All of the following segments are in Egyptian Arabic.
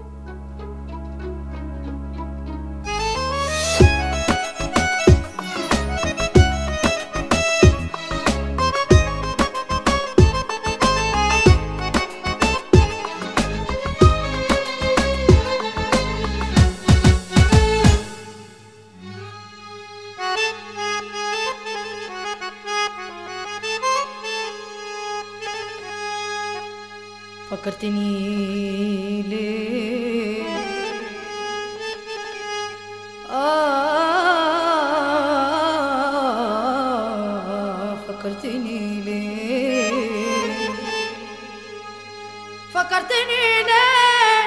فكرتني ليه آه فكرتني ليه فكرتني ليه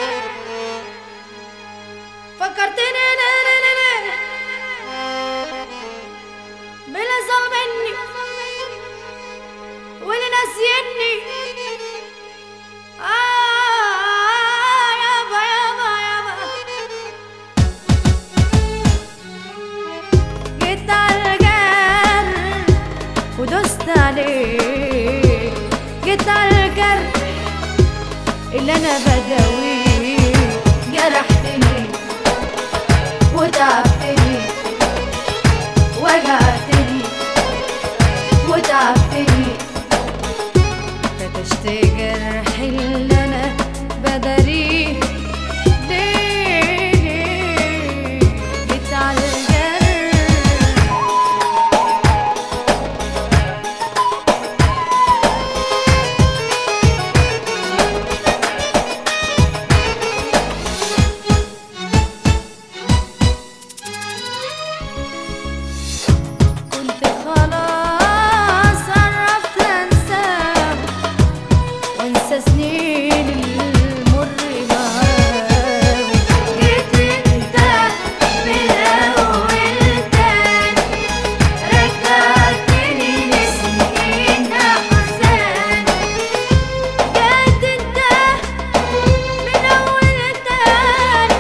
فكرتني ليه ليه ليه ليه بلا زعل مني واللي ناسيني آه يابا يابا يابا جيت على الجرح ودوست عليه جيت على الجرح اللي انا بداويه جرحتني وتعبتني وجعتني وتعبتني فتشت جرح اللي انا بداريه ليه ليه جيت على الجرح كنت خلاص عرفت انساه وانسى سنين المر معاه جيت انت من اول تاني رجعتني لسنين احزان جيت انت من اول تاني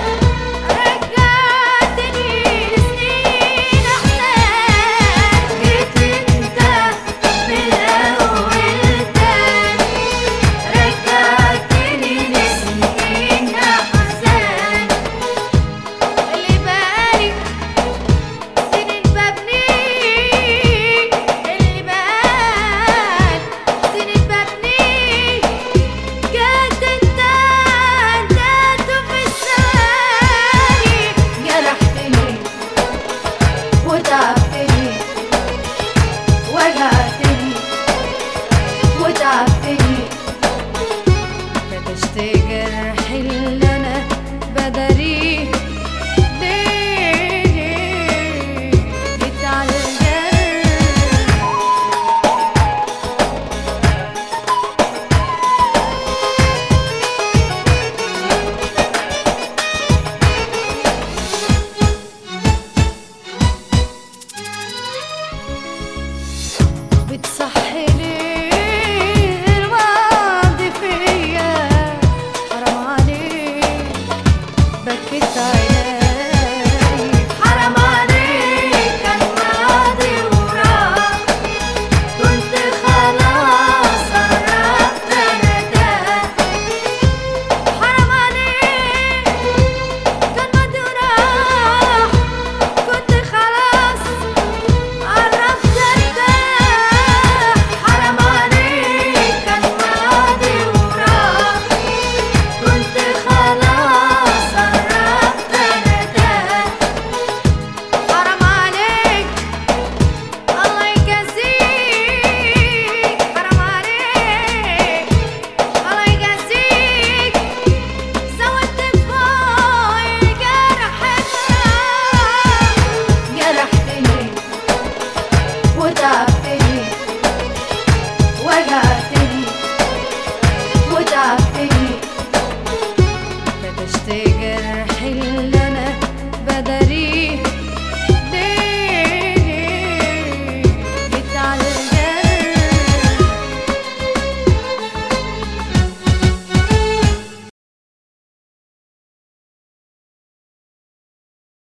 رجعتني لسنين احزان جيت انت من اول تاني رجعتني لسنين احزان اللي بقالي سنين ببنيه اللي بقالي سنين ببنيه جات انت انت في الثاني جرحتني وتعبتني وجعتني وتعبتني فتشت